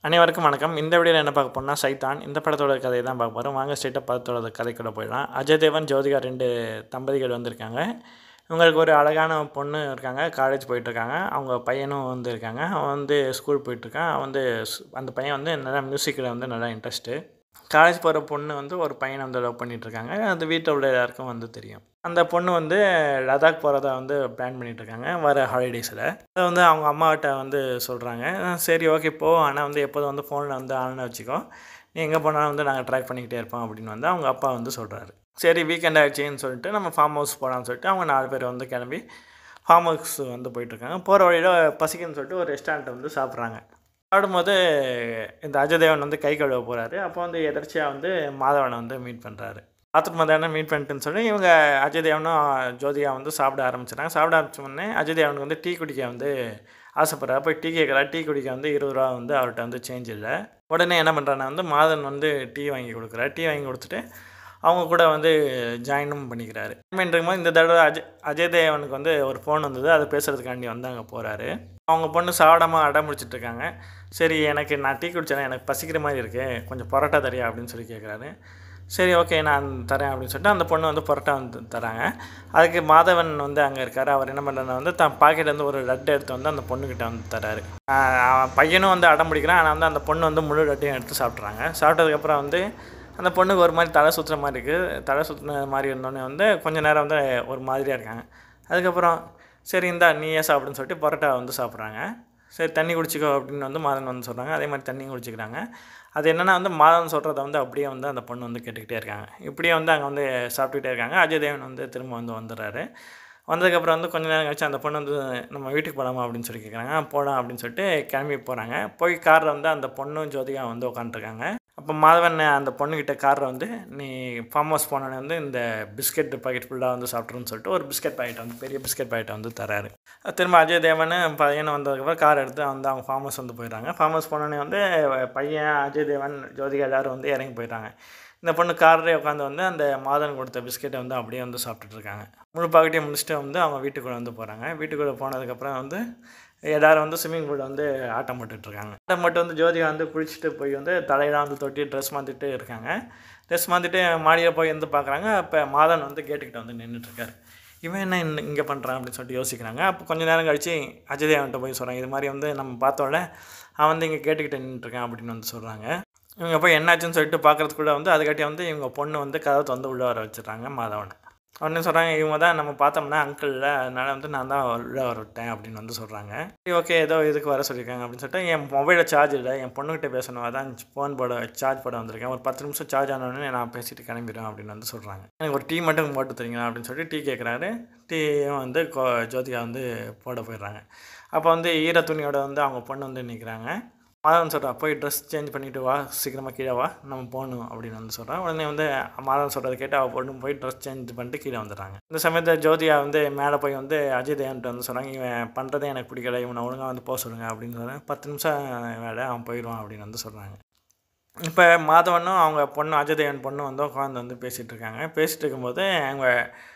அனைவருக்கும் வணக்கம் இந்த வீடியோவில் என்ன பார்க்க போனால் சைத்தான் இந்த படத்தோட கதையை தான் பார்க்க போகிறோம் வாங்க ஸ்ட்ரெயிட்டாக படத்தோட கதைக்குள்ள போயிடலாம் அஜய் தேவன் ஜோதிகா ரெண்டு தம்பதிகள் வந்திருக்காங்க இவங்களுக்கு ஒரு அழகான பொண்ணு இருக்காங்க காலேஜ் போயிட்டுருக்காங்க அவங்க பையனும் வந்து இருக்காங்க அவன் வந்து ஸ்கூல் போயிட்டுருக்கான் அவன் வந்து ஸ்- அந்த பையன் வந்து நல்லா மியூசிக்கில் வந்து நல்லா இன்ட்ரெஸ்ட்டு காலேஜ் போகிற பொண்ணு வந்து ஒரு பையனை வந்து லவ் பண்ணிகிட்ருக்காங்க அது வீட்டில் உள்ள எல்லாருக்கும் வந்து தெரியும் அந்த பொண்ணு வந்து லடாக் போகிறதா வந்து பிளான் பண்ணிகிட்ருக்காங்க வர ஹாலிடேஸில் அதை வந்து அவங்க அம்மாகிட்ட வந்து சொல்கிறாங்க சரி ஓகே போ ஆனால் வந்து எப்போதும் வந்து ஃபோனில் வந்து ஆன்லைன் வச்சுக்கோ நீ எங்கே போனாலும் வந்து நாங்கள் ட்ராக் பண்ணிக்கிட்டே இருப்போம் அப்படின்னு வந்து அவங்க அப்பா வந்து சொல்கிறாரு சரி வீக்கெண்ட் ஆயிடுச்சுன்னு சொல்லிட்டு நம்ம ஃபார்ம் ஹவுஸ் போகலான்னு சொல்லிட்டு அவங்க நாலு பேர் வந்து கிளம்பி ஃபார்ம் ஹவுஸ் வந்து போயிட்டுருக்காங்க போகிற வழியில் பசிக்குன்னு சொல்லிட்டு ஒரு ரெஸ்டாரண்ட் வந்து சாப்பிட்றாங்க சாப்பிடும்போது இந்த அஜயதேவன் வந்து கை கழுவ போகிறாரு அப்போ வந்து எதர்ச்சியாக வந்து மாதவனை வந்து மீட் பண்ணுறாரு பாத்ரூம் மதானம் மீட் பண்ணிட்டுன்னு சொல்லி இவங்க அஜயதேவனும் ஜோதிகா வந்து சாப்பிட ஆரம்பிச்சிட்டாங்க சாப்பிட ஆரம்பிச்ச உடனே அஜயதேவனுக்கு வந்து டீ குடிக்க வந்து ஆசைப்படுறாரு போய் டீ கேட்குறா டீ குடிக்க வந்து இருபது ரூபா வந்து அவர்கிட்ட வந்து சேஞ்ச் இல்லை உடனே என்ன பண்ணுறான்னா வந்து மாதன் வந்து டீ வாங்கி கொடுக்குறாரு டீ வாங்கி கொடுத்துட்டு அவங்க கூட வந்து ஜாயினும் பண்ணிக்கிறாரு இருக்கும்போது இந்த தடவை அஜய் அஜய் தேவனுக்கு வந்து ஒரு ஃபோன் வந்தது அதை பேசுகிறதுக்காண்டி வந்து அங்கே போகிறாரு அவங்க பொண்ணு சாப்பிடாமல் அடம் முடிச்சிட்டு இருக்காங்க சரி எனக்கு நான் டீ குடிச்சேன் எனக்கு பசிக்கிற மாதிரி இருக்கு கொஞ்சம் பரோட்டா தரியா அப்படின்னு சொல்லி கேட்குறாரு சரி ஓகே நான் தரேன் அப்படின்னு சொல்லிட்டு அந்த பொண்ணு வந்து பரோட்டா வந்து தராங்க அதுக்கு மாதவன் வந்து அங்கே இருக்கார் அவர் என்ன பண்ணுறாருன்னா வந்து தன் பாக்கெட்லேருந்து ஒரு லட்டு எடுத்து வந்து அந்த பொண்ணுக்கிட்ட வந்து தராரு ஆஹ் அவன் பையனும் வந்து அடம் பிடிக்கிறான் ஆனால் வந்து அந்த பொண்ணு வந்து முழு லட்டையும் எடுத்து சாப்பிட்றாங்க சாப்பிட்டதுக்கப்புறம் வந்து அந்த பொண்ணுக்கு ஒரு மாதிரி தலை சுற்றுற மாதிரி இருக்குது தலை சுற்றுன மாதிரி இருந்தோடனே வந்து கொஞ்ச நேரம் வந்து ஒரு மாதிரியாக இருக்காங்க அதுக்கப்புறம் சரி இந்தா நீயே சாப்பிடுன்னு சொல்லிட்டு பரோட்டா வந்து சாப்பிட்றாங்க சரி தண்ணி குடிச்சிக்கோ அப்படின்னு வந்து மாதன் வந்து சொல்கிறாங்க அதே மாதிரி தண்ணியும் குடிச்சிக்கிறாங்க அது என்னென்னா வந்து மாதன் சொல்கிறத வந்து அப்படியே வந்து அந்த பொண்ணு வந்து கேட்டுக்கிட்டே இருக்காங்க இப்படியே வந்து அங்கே வந்து சாப்பிட்டுக்கிட்டே இருக்காங்க அஜய் தேவன் வந்து திரும்ப வந்து வந்துடுறாரு வந்ததுக்கப்புறம் வந்து கொஞ்ச நேரம் கழிச்சு அந்த பொண்ணு வந்து நம்ம வீட்டுக்கு போகலாமா அப்படின்னு சொல்லி கேட்குறாங்க போகலாம் அப்படின்னு சொல்லிட்டு கிளம்பி போகிறாங்க போய் காரில் வந்து அந்த பொண்ணும் ஜோதிகா வந்து உட்காந்துருக்காங்க அப்போ மாதவன் அந்த பொண்ணுக்கிட்ட காரில் வந்து நீ ஃபார்ம் ஹவுஸ் போனோடனே வந்து இந்த பிஸ்கெட் பாக்கெட் ஃபுல்லாக வந்து சாப்பிட்ருன்னு சொல்லிட்டு ஒரு பிஸ்கெட் பாக்கெட் வந்து பெரிய பிஸ்கெட் பாக்கெட்டை வந்து தராரு திரும்ப அஜய் தேவன் பையனை வந்ததுக்கப்புறம் கார் எடுத்து வந்து அவங்க ஃபார்ம் ஹவுஸ் வந்து போயிடுறாங்க ஃபார்ம் ஹவுஸ் போனோடனே வந்து பையன் அஜய் தேவன் ஜோதிகா எல்லாரும் வந்து இறங்கி போயிடுறாங்க இந்த பொண்ணு கார்லேயே உட்காந்து வந்து அந்த மாதன் கொடுத்த பிஸ்கெட்டை வந்து அப்படியே வந்து சாப்பிட்டுட்டு இருக்காங்க முழு பாக்கெட்டையும் முடிச்சுட்டு வந்து அவங்க வீட்டுக்குள்ளே வந்து போகிறாங்க வீட்டுக்குள்ளே போனதுக்கப்புறம் வந்து எல்லாரும் வந்து ஸ்விம்மிங் பூலில் வந்து ஆட்டம் போட்டுட்டு இருக்காங்க ஆட்டம் போட்டு வந்து ஜோதிகா வந்து குளிச்சுட்டு போய் வந்து தலையெல்லாம் வந்து தொட்டி ட்ரெஸ் மாற்றிட்டு இருக்காங்க ட்ரெஸ் மாற்றிட்டு மாடியில் போய் வந்து பார்க்குறாங்க அப்போ மாதன் வந்து கேட்டுக்கிட்ட வந்து நின்றுட்டுருக்காரு இவன் என்ன இன்னும் இங்கே பண்ணுறான் அப்படின்னு சொல்லிட்டு யோசிக்கிறாங்க அப்போ கொஞ்ச நேரம் கழிச்சு அஜயதேவன்கிட்ட போய் சொல்கிறாங்க இது மாதிரி வந்து நம்ம பார்த்தோட அவன் வந்து இங்கே கேட்டுக்கிட்டு நின்றுட்டுருக்கான் அப்படின்னு வந்து சொல்கிறாங்க இவங்க போய் என்னாச்சுன்னு சொல்லிட்டு பார்க்குறதுக்குள்ள வந்து அதுக்காட்டி வந்து இவங்க பொண்ணு வந்து கதவை வந்து உள்ளே வர வச்சிடுறாங்க மாதவனை உடனே சொல்கிறாங்க இவங்க தான் நம்ம பார்த்தோம்னா அங்கிள் இல்லை அதனால வந்து நான் தான் உள்ளே வர விட்டேன் அப்படின்னு வந்து சொல்கிறாங்க சரி ஓகே ஏதோ இதுக்கு வர சொல்லியிருக்காங்க அப்படின்னு சொல்லிட்டு என் மொபைலில் சார்ஜ் இல்லை என் பொண்ணுகிட்ட பேசணும் அதான் ஃபோன் போட சார்ஜ் போட வந்திருக்கேன் ஒரு பத்து நிமிஷம் சார்ஜ் ஆனோடனே நான் பேசிட்டு கிளம்பிடுவேன் அப்படின்னு வந்து சொல்கிறாங்க எனக்கு ஒரு டீ மட்டும் போட்டு தரீங்களா அப்படின்னு சொல்லிட்டு டீ கேட்குறாரு டீயும் வந்து கோ ஜோதிகா வந்து போட போயிடுறாங்க அப்போ வந்து ஈர துணியோட வந்து அவங்க பொண்ணு வந்து நிற்கிறாங்க மாதவன் சொல்கிறா போய் ட்ரெஸ் சேஞ்ச் பண்ணிவிட்டு வா சீக்கிரமாக கீழே வா நம்ம போகணும் அப்படின்னு வந்து சொல்கிறான் உடனே வந்து மாதவன் சொல்கிறத கேட்டு அவள் பொண்ணு போய் ட்ரெஸ் சேஞ்ச் பண்ணிட்டு கீழே வந்துடுறாங்க இந்த சமயத்தில் ஜோதியா வந்து மேலே போய் வந்து அஜய் தேவன்ட்டு வந்து சொல்கிறாங்க இவன் பண்ணுறதே எனக்கு பிடிக்கல இவனை ஒழுங்காக வந்து போக சொல்லுங்கள் அப்படின்னு சொல்கிறேன் பத்து நிமிஷம் வேலை அவன் போயிடுவான் அப்படின்னு வந்து சொல்கிறாங்க இப்போ மாதவனும் அவங்க பொண்ணு அஜய் தேவன் பொண்ணு வந்து உட்காந்து வந்து பேசிகிட்டு இருக்காங்க பேசிகிட்டு இருக்கும்போது அவங்க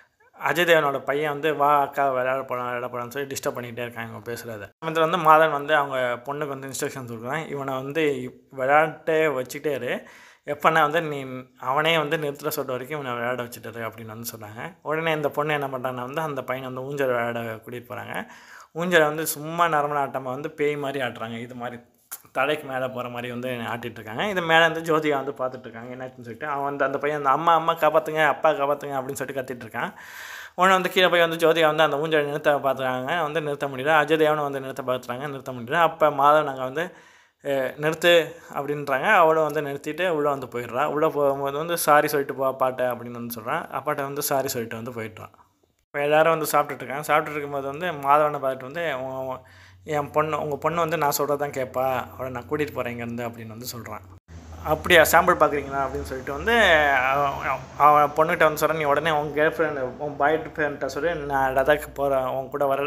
அஜய் தேவனோட பையன் வந்து வா அக்கா விளையாட போகலாம் விளையாட போகலான்னு சொல்லி டிஸ்டர்ப் பண்ணிகிட்டே இருக்காங்க இவங்க பேசுகிறத சமயத்தில் வந்து மாதன் வந்து அவங்க பொண்ணுக்கு வந்து இன்ஸ்ட்ரக்ஷன்ஸ் கொடுக்குறான் இவனை வந்து விளையாட்டே வச்சுக்கிட்டே இரு எப்போனா வந்து நீ அவனே வந்து நிறுத்துற சொல்ற வரைக்கும் இவனை விளையாட வச்சுட்டாரு அப்படின்னு வந்து சொன்னாங்க உடனே இந்த பொண்ணு என்ன பண்ணுறாங்கன்னா வந்து அந்த பையனை வந்து ஊஞ்சல் விளையாட கூட்டிகிட்டு போகிறாங்க ஊஞ்சலை வந்து சும்மா நார்மல் ஆட்டமாக வந்து பேய் மாதிரி ஆட்டுறாங்க இது மாதிரி தலைக்கு மேலே போகிற மாதிரி வந்து ஆட்டிட்டு இருக்காங்க இது மேலே வந்து ஜோதிகா வந்து பார்த்துட்டு இருக்காங்க என்னாச்சுன்னு சொல்லிட்டு அவன் வந்து அந்த பையன் அந்த அம்மா அம்மா காப்பாற்றுங்க அப்பா காப்பாற்றுங்க அப்படின்னு சொல்லிட்டு கத்திட்டு இருக்கான் உடனே வந்து கீழே போய் வந்து ஜோதிகா வந்து அந்த ஊஞ்சலை நிறுத்த பார்த்துறாங்க வந்து நிறுத்த முடியல அஜய் தேவனும் வந்து நிறுத்த பார்த்துறாங்க நிறுத்த முடியல அப்போ மாதவ் நாங்கள் வந்து அஹ், நிறுத்து அப்படின்றாங்க அவளும் வந்து நிறுத்திட்டு உள்ளே வந்து போயிடுறா உள்ளே போகும்போது வந்து சாரி சொல்லிட்டு போ அப்பாட்ட அப்படின்னு வந்து சொல்கிறான் அப்பாட்ட வந்து சாரி சொல்லிட்டு வந்து போயிடுறான் இப்போ எல்லாரும் வந்து சாப்பிட்டுட்டு இருக்காங்க சாப்பிட்டுட்டு இருக்கும்போது வந்து மாதவனை பார்த்துட்டு வந்து உன் உன் என் பொண்ணு உங்கள் பொண்ணு வந்து நான் சொல்கிறது தான் கேட்பா அவளை நான் கூட்டிகிட்டு போகிறேன் இங்கேருந்து அப்படின்னு வந்து சொல்கிறான் அப்படியா சாம்பிள் பார்க்குறீங்களா அப்படின்னு சொல்லிட்டு வந்து அவன் அவன் பொண்ணுகிட்ட வந்து சொல்கிறேன் நீ உடனே உன் கேர்ள் ஃப்ரெண்டு உன் பாய் ஃப்ரெண்ட்டை சொல்லி நான் லடாக் போகிறேன் உன் கூட வரல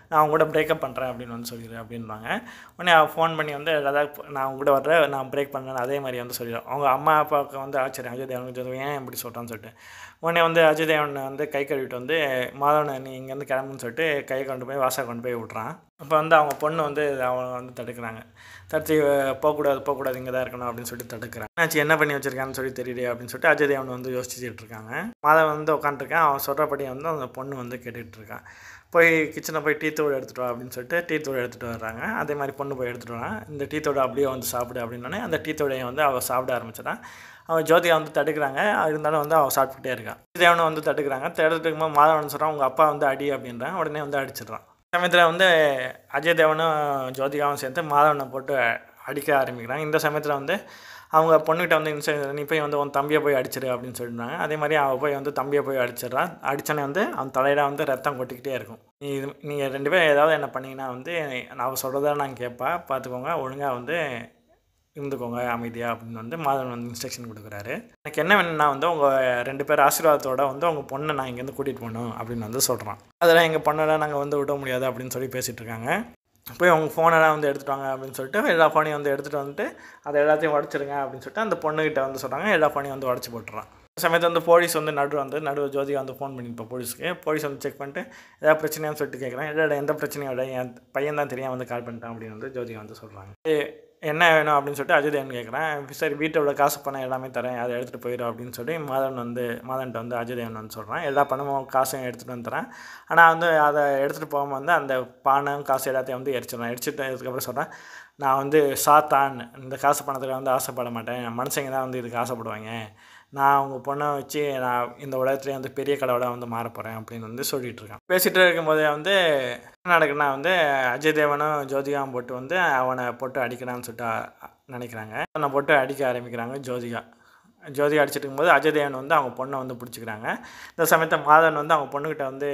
நான் அவங்க கூட பிரேக்கப் பண்ணுறேன் அப்படின்னு வந்து சொல்லிடு அப்படின்வாங்க உடனே அவள் ஃபோன் பண்ணி வந்து ஏதாவது நான் அவங்க கூட வர்றேன் நான் பிரேக் பண்ணேன் அதே மாதிரி வந்து சொல்லிடுவோம் அவங்க அம்மா அப்பாவுக்கு வந்து ஆச்சரியம் அஜய் தேவனுக்கு சொல்லி ஏன் இப்படி சொல்கிறான்னு சொல்லிட்டு உடனே வந்து அஜய் தேவன் வந்து கை கழுவிட்டு வந்து மாதவனை நீ இங்கேருந்து கிளம்புன்னு சொல்லிட்டு கையை கொண்டு போய் வாசா கொண்டு போய் விட்றான் அப்போ வந்து அவங்க பொண்ணு வந்து அவங்க வந்து தடுக்கிறாங்க தடுத்து போகக்கூடாது போகக்கூடாது இங்கே தான் இருக்கணும் அப்படின்னு சொல்லிட்டு தடுக்கிறாங்க என்னாச்சு என்ன பண்ணி வச்சிருக்கான்னு சொல்லி தெரியல அப்படின்னு சொல்லிட்டு அஜய் தேவன் வந்து யோசிச்சுட்டு இருக்காங்க மாதவன் வந்து உட்காந்துருக்கான் அவன் சொல்கிறபடி வந்து அந்த பொண்ணு வந்து கேட்டுட்டு இருக்கான் போய் கிச்சனை போய் டீ தூள் எடுத்துகிட்டு வா அப்படின்னு சொல்லிட்டு டீ தூள் எடுத்துகிட்டு வர்றாங்க அதே மாதிரி பொண்ணு போய் எடுத்துகிட்டு வரான் இந்த டீ தூளை அப்படியே வந்து சாப்பிடு அப்படின்னோடனே அந்த டீ தூளையை வந்து அவள் சாப்பிட ஆரம்பிச்சிடான் அவள் ஜோதிகா வந்து தடுக்கிறாங்க இருந்தாலும் வந்து அவள் சாப்பிட்டுட்டே இருக்கான் தேவனை வந்து தடுக்கிறாங்க தடுத்துட்டு இருக்கும்போது மாதவன் சொல்கிறான் உங்கள் அப்பா வந்து அடி அப்படின்றான் உடனே வந்து அடிச்சிடுறான் சமயத்தில் வந்து அஜய் தேவனும் ஜோதிகாவும் சேர்ந்து மாதவனை போட்டு அடிக்க ஆரம்பிக்கிறாங்க இந்த சமயத்தில் வந்து அவங்க பொண்ணுகிட்ட வந்து இன்சை நீ போய் வந்து உன் தம்பியை போய் அடிச்சிடு அப்படின்னு சொல்லிடுறாங்க அதே மாதிரி அவள் போய் வந்து தம்பியை போய் அடிச்சிடுறான் அடித்தோன்னே வந்து அவன் தலையில வந்து ரத்தம் கொட்டிக்கிட்டே இருக்கும் நீ இது நீங்கள் ரெண்டு பேரும் ஏதாவது என்ன பண்ணீங்கன்னா வந்து நான் அவள் சொல்கிறதா நான் கேட்பா பார்த்துக்கோங்க ஒழுங்காக வந்து இருந்துக்கோங்க அமைதியாக அப்படின்னு வந்து மாதவன் வந்து இன்ஸ்ட்ரக்ஷன் கொடுக்குறாரு எனக்கு என்ன வேணும்னா வந்து உங்கள் ரெண்டு பேர் ஆசீர்வாதத்தோட வந்து உங்கள் பொண்ணை நான் இங்கேருந்து கூட்டிகிட்டு போகணும் அப்படின்னு வந்து சொல்கிறான் அதெல்லாம் எங்கள் பொண்ணெல்லாம் நாங்கள் வந்து விட முடியாது அப்படின்னு சொல்லி பேசிகிட்டு இருக்காங்க போய் அவங்க ஃபோனெல்லாம் வந்து எடுத்துட்டு வாங்க அப்படின்னு சொல்லிட்டு எல்லா ஃபோனையும் வந்து எடுத்துகிட்டு வந்துட்டு அதை எல்லாத்தையும் உடச்சிருங்க அப்படின்னு சொல்லிட்டு அந்த பொண்ணுகிட்ட வந்து சொல்கிறாங்க எல்லா ஃபோனையும் வந்து உடச்சி போட்டுறான் சமயத்தில் வந்து போலீஸ் வந்து நடு வந்து நடு ஜோதிகா வந்து ஃபோன் பண்ணியிருப்போம் போலீஸ்க்கு போலீஸ் வந்து செக் பண்ணிட்டு ஏதாவது பிரச்சனையான்னு சொல்லிட்டு கேட்குறேன் இல்லை எந்த பிரச்சனையும் இல்லை என் பையன் தான் தெரியாம வந்து கால் பண்ணிட்டான் அப்படின்னு வந்து ஜோதிகா வந்து சொல்கிறாங்க என்ன வேணும் அப்படின்னு சொல்லிட்டு அஜய் தேவன் கேட்குறேன் சரி வீட்டை உள்ள காசு பணம் எல்லாமே தரேன் அதை எடுத்துகிட்டு போயிடும் அப்படின்னு சொல்லி மாதவன் வந்து மாதன்ட்ட வந்து அஜய் தேவன் வந்து சொல்கிறான் எல்லா பணமும் காசும் எடுத்துகிட்டு வந்து தரேன் ஆனால் வந்து அதை எடுத்துகிட்டு போகாமல் வந்து அந்த பணம் காசு எல்லாத்தையும் வந்து எரிச்சிடுறேன் எரிச்சிட்டு அதுக்கப்புறம் சொல்கிறேன் நான் வந்து சாத்தான் இந்த காசு பணத்தில் வந்து ஆசைப்பட மாட்டேன் மனுஷங்க தான் வந்து இதுக்கு ஆசைப்படுவாங்க நான் அவங்க பொண்ணை வச்சு நான் இந்த உலகத்துலேயே வந்து பெரிய கடவுளாக வந்து மாற போகிறேன் அப்படின்னு வந்து சொல்லிட்டு இருக்கான் பேசிகிட்டு இருக்கும்போதே வந்து என்ன நடக்குதுன்னா வந்து அஜய் தேவனும் ஜோதிகாவும் போட்டு வந்து அவனை போட்டு அடிக்கிறான்னு சொல்லிட்டு அ- நினைக்கிறாங்க அவனை போட்டு அடிக்க ஆரம்பிக்கிறாங்க ஜோதிகா ஜோதிகா அடிச்சிட்டு இருக்கும்போது அஜய் தேவன் வந்து அவங்க பொண்ணை வந்து பிடிச்சிக்கிறாங்க இந்த சமயத்தை மாதவன் வந்து அவங்க பொண்ணுக்கிட்ட வந்து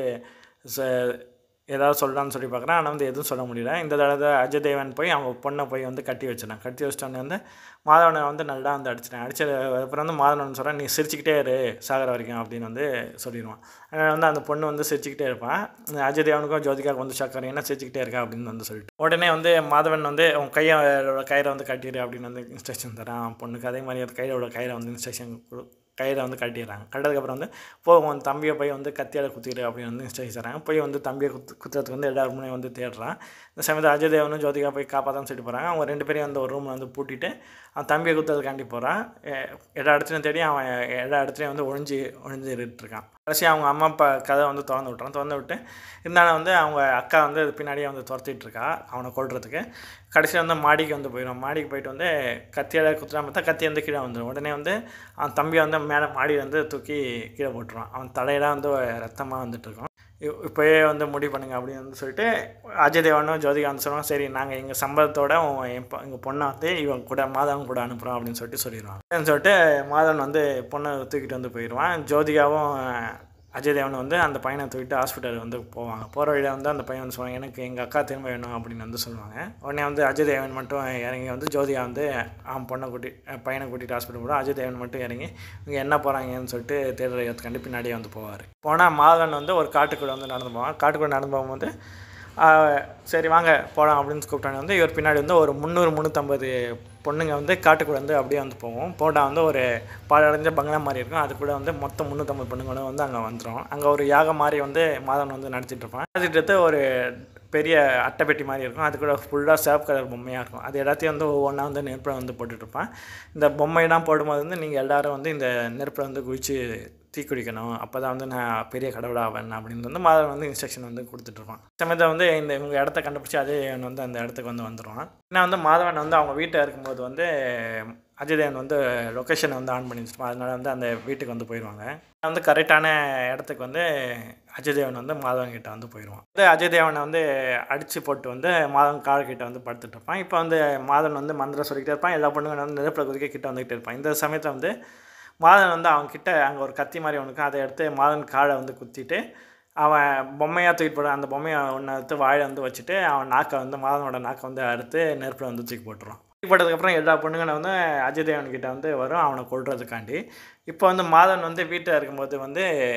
ச- ஏதாவது சொல்லலாம்னு சொல்லி பார்க்குறேன் ஆனால் வந்து எதுவும் சொல்ல முடியல இந்த தடவை அஜய் தேவன் போய் அவங்க பொண்ணை போய் வந்து கட்டி வச்சிடறான் கட்டி வச்சிட்டோன்னே வந்து மாதவனை வந்து நல்லா வந்து அடிச்சிட்டேன் அடிச்சது அப்புறம் வந்து மாதவன் சொல்கிறேன் நீ சிரிச்சுக்கிட்டே இரு சாகிற வரைக்கும் அப்படின்னு வந்து சொல்லிடுவான் அதனால் வந்து அந்த பொண்ணு வந்து சிரிச்சுக்கிட்டே இருப்பான் இந்த அஜய் தேவனுக்கும் ஜோதிகாவுக்கு வந்து ஷாக்கர் என்ன சிரிச்சுக்கிட்டே இருக்கா அப்படின்னு வந்து சொல்லிட்டு உடனே வந்து மாதவன் வந்து அவன் கையை கயிறை வந்து கட்டிடு அப்படின்னு வந்து இன்ஸ்ட்ரக்ஷன் தரான் அவன் பொண்ணுக்கு அதே மாதிரி அது கையில் உள்ள கயிறை வந்து இன்ஸ்ட்ரக்ஷன் கொடு கயிறை வந்து கட்டிடுறாங்க கட்டதுக்கப்புறம் வந்து போ உன் தம்பியை போய் வந்து கத்தியால் குத்திடு அப்படின்னு வந்து இன்ஸ்ட்ரக்ஷன் தராங்க போய் வந்து தம்பியை குத்து குத்துறதுக்கு வந்து எல்லாருமே வந்து தேடுறான் இந்த சமயத்தில் அஜய் தேவனும் ஜோதிகா போய் காப்பாத்தான்னு சொல்லிட்டு போகிறாங்க அவங்க ரெண்டு பேரையும் வந்து ஒரு ரூமில் வந்து பூட்டிட்டு அவன் தம்பியை குத்துறதுக்காண்டி போகிறான் எல்லா இடத்துலையும் தேடி அவன் எல்லா இடத்துலையும் வந்து ஒழிஞ்சு ஒழிஞ்சிட்டு இருக்கான் கடைசி அவங்க அம்மா அப்பா கதை வந்து திறந்து விட்றான் திறந்து விட்டு இருந்தாலும் வந்து அவங்க அக்கா வந்து பின்னாடியே வந்து துரத்திட்டு இருக்கா அவனை கொல்றதுக்கு கடைசியில் வந்து மாடிக்கு வந்து போயிடும் மாடிக்கு போயிட்டு வந்து கத்தியால் குத்துறாம பார்த்தா கத்தி வந்து கீழே வந்துடும் உடனே வந்து அவன் தம்பியை வந்து மேலே மாடி வந்து தூக்கி கீழே போட்டுருவான் அவன் தலையெல்லாம் வந்து ரத்தமாக வந்துட்டு இருக்கும் இ- இப்போயே வந்து முடிவு பண்ணுங்க அப்படின்னு வந்து சொல்லிட்டு அஜய் தேவனும் ஜோதிகா வந்து சொல்லுவாங்க சரி நாங்கள் எங்கள் சம்பளத்தோட உன் என் பொ- எங்கள் பொண்ணை வந்து இவன் கூட மாதவன் கூட அனுப்புகிறோம் அப்படின்னு சொல்லிட்டு சொல்லிடுவான் அப்படின்னு சொல்லிட்டு மாதவன் வந்து பொண்ணை தூக்கிட்டு வந்து போயிடுவான் ஜோதிகாவும் அஜய் தேவன் வந்து அந்த பையனை தூக்கிட்டு ஹாஸ்பிட்டல் வந்து போவாங்க போகிற வழியில் வந்து அந்த பையன் வந்து சொல்லுவாங்க எனக்கு எங்கள் அக்கா திரும்ப வேணும் அப்படின்னு வந்து சொல்லுவாங்க உடனே வந்து அஜய் தேவன் மட்டும் இறங்கி வந்து ஜோதிகா வந்து அவன் பொண்ணை கூட்டி அஹ் பையனை கூட்டிகிட்டு ஹாஸ்பிட்டல் போகிறோம் அஜய் தேவன் மட்டும் இறங்கி இங்கே என்ன போகிறாங்கன்னு சொல்லிட்டு தேடுறதுக்காண்டி பின்னாடியே வந்து போவார் போனால் மாதவன் வந்து ஒரு காட்டுக்குள்ளே வந்து நடந்து போவான் காட்டுக்குள்ளே நடந்து போகும்போது ஆஹ், சரி வாங்க போகலாம் அப்படின்னு கூப்பிட்டாங்க வந்து இவர் பின்னாடி வந்து ஒரு முந்நூறு முந்நூற்றம்பது பொண்ணுங்க வந்து காட்டுக்குள்ளே வந்து அப்படியே வந்து போவோம் போட்டால் வந்து ஒரு பாலடைஞ்ச பங்களா மாதிரி இருக்கும் அது கூட வந்து மொத்தம் முந்நூற்றம்பது பொண்ணுங்களும் வந்து அங்கே வந்துடும் அங்கே ஒரு யாகம் மாதிரி வந்து மாதவன் வந்து நடத்திட்டு இருப்பான் நடத்திட்டு இருந்து ஒரு பெரிய அட்டைப்பெட்டி மாதிரி இருக்கும் அது கூட ஃபுல்லாக சேப் கலர் பொம்மையாக இருக்கும் அது எல்லாத்தையும் வந்து ஒவ்வொன்றா வந்து நெருப்பில் வந்து போட்டுட்ருப்பான் இந்த பொம்மையெல்லாம் போடும்போது வந்து நீங்கள் எல்லாரும் வந்து இந்த நெருப்பில் வந்து குதிச்சு தீக்குடிக்கணும் அப்போ தான் வந்து நான் பெரிய கடவுளாவேன் அப்படின்னு வந்து மாதவன் வந்து இன்ஸ்ட்ரக்ஷன் வந்து கொடுத்துட்ருப்பான் சமயத்தில் வந்து இந்த இவங்க இடத்த கண்டுபிடிச்சி அதே வந்து அந்த இடத்துக்கு வந்து வந்துடுவான் ஏன்னா வந்து மாதவன் வந்து அவங்க வீட்டில் இருக்கும்போது வந்து அஜய்தேவன் வந்து லொக்கேஷனை வந்து ஆன் பண்ணி வச்சுருப்பான் அதனால வந்து அந்த வீட்டுக்கு வந்து போயிடுவாங்க வந்து கரெக்டான இடத்துக்கு வந்து அஜய்தேவன் வந்து மாதவன் கிட்ட வந்து போயிடுவான் வந்து அஜய்தேவனை வந்து அடித்து போட்டு வந்து மாதவன் கால் கிட்ட வந்து படுத்துட்டு இருப்பான் இப்போ வந்து மாதவன் வந்து மந்திரம் சொல்லிக்கிட்டே இருப்பான் எல்லா பொண்ணுங்களும் வந்து நெருப்பில் குதிக்க கிட்ட வந்துக்கிட்டே இருப்பான் இந்த சமயத்தில் வந்து மாதவன் வந்து அவன் கிட்ட அங்கே ஒரு கத்தி மாதிரி ஒன்று அதை எடுத்து மாதவன் காலை வந்து குத்திட்டு அவன் பொம்மையாக தூக்கிட்டு போட அந்த பொம்மையை ஒன்று எடுத்து வாயில் வந்து வச்சுட்டு அவன் நாக்கை வந்து மாதவனோட நாக்கை வந்து அறுத்து நெருப்பில் வந்து தூக்கி போட்டுருவான் தூக்கி போட்டதுக்கப்புறம் எல்லா பொண்ணுங்களும் வந்து அஜய் தேவன் கிட்ட வந்து வரும் அவனை கொல்றதுக்காண்டி இப்போ வந்து மாதவன் வந்து வீட்டில் இருக்கும்போது வந்து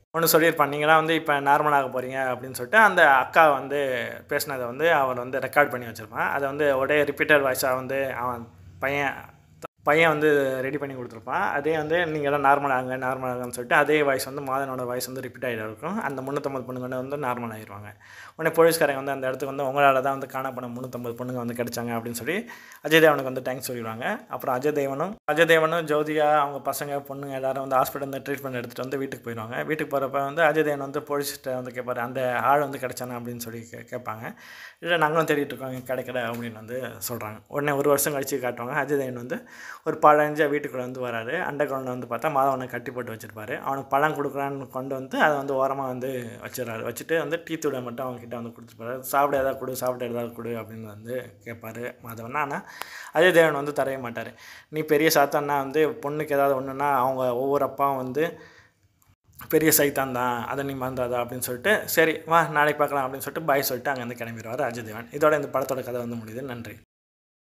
ஒன்று சொல்லியிருப்பான் நீங்களாம் வந்து இப்போ நார்மலாக போகிறீங்க அப்படின்னு சொல்லிட்டு அந்த அக்கா வந்து பேசினதை வந்து அவர் வந்து ரெக்கார்ட் பண்ணி வச்சுருப்பான் அதை வந்து ஒரே ரிப்பீட்டட் வாய்ஸாக வந்து அவன் பையன் பையன் வந்து ரெடி பண்ணி கொடுத்துருப்பான் அதே வந்து நீங்கள் எல்லாம் நார்மல் ஆகுங்க நார்மல் ஆகுன்னு சொல்லிட்டு அதே வாய்ஸ் வந்து மாதனோட வாய்ஸ் வந்து ரிப்பீட் ஆகிட்டு இருக்கும் அந்த முந்நூற்றம்பது பொண்ணுங்க வந்து நார்மல் ஆகிடுவாங்க உடனே போலீஸ்காரங்க வந்து அந்த இடத்துக்கு வந்து உங்களால் தான் வந்து காணப்பட முந்நூற்றம்பது பொண்ணுங்க வந்து கிடைச்சாங்க அப்படின்னு சொல்லி அஜய் தேவனுக்கு வந்து தேங்க்ஸ் சொல்லிடுவாங்க அப்புறம் அஜய் தேவனும் அஜய் தேவனும் ஜோதிகா அவங்க பசங்க பொண்ணுங்க எல்லாரும் வந்து ஹாஸ்பிட்டல் வந்து ட்ரீட்மெண்ட் எடுத்துகிட்டு வந்து வீட்டுக்கு போயிடுவாங்க வீட்டுக்கு போகிறப்ப வந்து அஜய் தேவன் வந்து போலீஸ்கிட்ட வந்து கேட்பாரு அந்த ஆள் வந்து கிடைச்சானா அப்படின்னு சொல்லி கே கேட்பாங்க இல்லை நாங்களும் தேடிட்டு இருக்கோம் கிடைக்கல அப்படின்னு வந்து சொல்கிறாங்க உடனே ஒரு வருஷம் கழிச்சு காட்டுவாங்க அஜய் தேவன் வந்து ஒரு பழஞ்ச வீட்டுக்குள்ளே வந்து வராரு அண்டர்கிரவுண்ட் வந்து பார்த்தா மாதவனை கட்டி போட்டு வச்சிருப்பாரு அவனுக்கு பழம் கொடுக்குறான்னு கொண்டு வந்து அதை வந்து ஓரமாக வந்து வச்சிடறாரு வச்சுட்டு வந்து டீ தூளை மட்டும் அவங்க கிட்ட வந்து கொடுத்துருப்பாரு சாப்பிட ஏதாவது கொடு சாப்பிட ஏதாவது கொடு அப்படின்னு வந்து கேட்பாரு மாதவன் ஆனால் அஜய் தேவன் வந்து தரவே மாட்டார் நீ பெரிய சாத்தான்னா வந்து பொண்ணுக்கு ஏதாவது ஒன்றுனா அவங்க ஒவ்வொரு அப்பாவும் வந்து பெரிய சைத்தான் தான் அதை நீ மறந்தாதா அப்படின்னு சொல்லிட்டு சரி வா நாளைக்கு பார்க்கலாம் அப்படின்னு சொல்லிட்டு பாய் சொல்லிட்டு அங்கேருந்து கிளம்பிடுவார் அஜய் தேவன் இதோட இந்த படத்தோட கதை வந்து முடியுது நன்றி